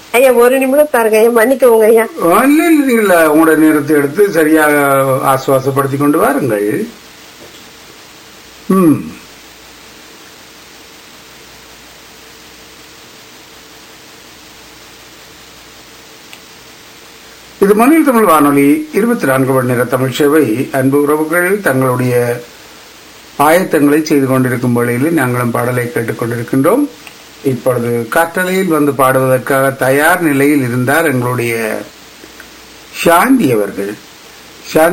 ஐயா ஒரு நிமிடம் பாருங்க ஐயா மன்னிக்கோங்க ஐயா இல்லை இல்லை நீங்கள் உங்களோட நேரத்தை எடுத்து சரியாக ஆசுவாசப்படுத்திக் கொண்டு வாருங்கள் ம் இது மணில் தமிழ் வானொலி இருபத்தி நான்கு மணி நேர தமிழ் சேவை அன்பு உறவுகள் தங்களுடைய ஆயத்தங்களை செய்து கொண்டிருக்கும் வேளையில் நாங்களும் பாடலை கேட்டுக்கொண்டிருக்கின்றோம் இப்பொழுது காற்றலையில் வந்து பாடுவதற்காக தயார் நிலையில் இருந்தார் எங்களுடைய சாந்தி அவர்கள் சாந்தி